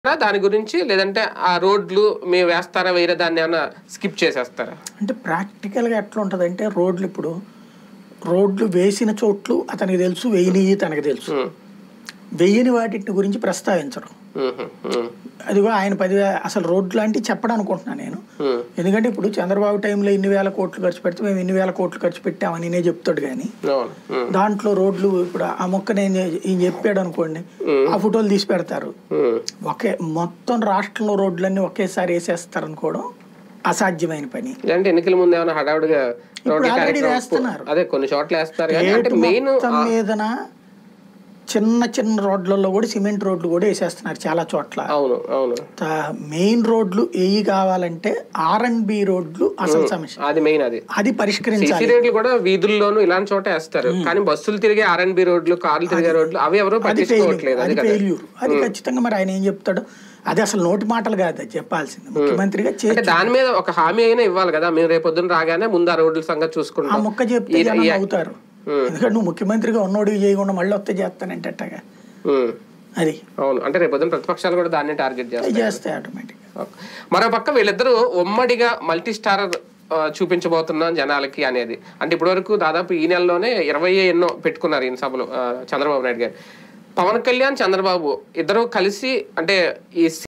దాని గురించి లేదంటే ఆ రోడ్లు మేము వేస్తారా వేరే దాన్ని ఏమైనా స్కిప్ చేసేస్తారా అంటే ప్రాక్టికల్గా ఎట్లా ఉంటుంది అంటే రోడ్లు ఇప్పుడు రోడ్లు వేసిన చోట్లు అతనికి తెలుసు వేయనివి తనకు తెలుసు ఉమ్, వెయ్యని వాటిని గురించి ప్రస్తావించడం ఉమ్, ఉమ్, అదిగో ఆయన పది అసలు రోడ్లు అంటే చెప్పడం అనుకుంటున్నాను నేను ఉమ్, ఎందుకంటే ఇప్పుడు చంద్రబాబు టైంలో ఇన్ని వేల కోట్లు ఖర్చు పెడితే మేము ఇన్ని వేల కోట్లు ఖర్చు పెట్టామని నేనే చెప్తాడు కానీ అవును ఉమ్, దాంట్లో రోడ్లు ఇప్పుడు ఆ మొక్క నేను ఈయన చెప్పాడు అనుకోండి ఆ ఫోటోలు తీసి పెడతారు ఉమ్, ఒకే మొత్తం రాష్ట్రంలో రోడ్లన్నీ ఒకేసారి వేసేస్తారు అనుకోవడం అసాధ్యమైన పని అంటే ఎన్నికల ముందు ఏమైనా హడావుడిగా రోడ్ల already కార్యక్రమం- వేస్తున్నారు. అదే కొన్ని చోట్ల వేస్తున్నారు కానీ అంటే ఏటు మెయిన్ మొత్తం మీదన చిన్న చిన్న రోడ్లలో కూడా సిమెంట్ రోడ్లు కూడా వేసేస్తున్నారు చాలా చోట్ల అవును అవును మెయిన్ రోడ్లు ఏవి కావాలంటే ఆర్ అండ్ బి రోడ్లు అసలు సమస్య అది మెయిన్ అది అది పరిష్కరించాలి సిసి రోడ్లు కూడా వీధుల్లోనూ ఇలాంటి చోట వేస్తారు కానీ బస్సులు తిరిగే ఆర్ అండ్ బి రోడ్లు కార్లు తిరిగే రోడ్లు అవి ఎవరు అది పట్టించుకోవట్లేదు ఫెయిల్యూర్ అది అది కదా ఫెయిల్యూర్ అది ఖచ్చితంగా మరి ఆయన ఏం చెప్తాడు అది అసలు నోటి మాటలు కాదు అది చెప్పాల్సింది ముఖ్యమంత్రిగా చే అంటే దాని మీద ఒక హామీ అయినా ఇవ్వాలి కదా మేము రేపు పొద్దున రాగానే ముందు ఆ రోడ్ల సంగతి ఆ చూసుకుంటాం మొక్క చెప్తే ఈ- జనం ఈ- అవుతారు ఎందుకంటే నువ్వు ముఖ్యమంత్రిగా ఉన్నోడివి చేయకుండా మళ్ళీ వస్తే చేస్తానంటే అట్టగా ఉమ్, అది అవును అంటే రేపు పొద్దున ప్రతిపక్షాలు కూడా దాన్ని టార్గెట్ చేస్తాయి అవి చేస్తాయి ఆటోమేటిక్ ఓకే. మరో పక్క వీళ్ళిద్దరూ ఉమ్మడిగా మల్టీ స్టారర్ చూపించబోతున్నాం జనాలకి అనేది అంటే ఇప్పటివరకు దాదాపు ఈ నెలలోనే ఇరవై ఎన్నో పెట్టుకున్నారు ఈయన సభలు ఆ, చంద్రబాబు నాయుడు గారు పవన్ కళ్యాణ్ చంద్రబాబు ఇద్దరు కలిసి అంటే ఈ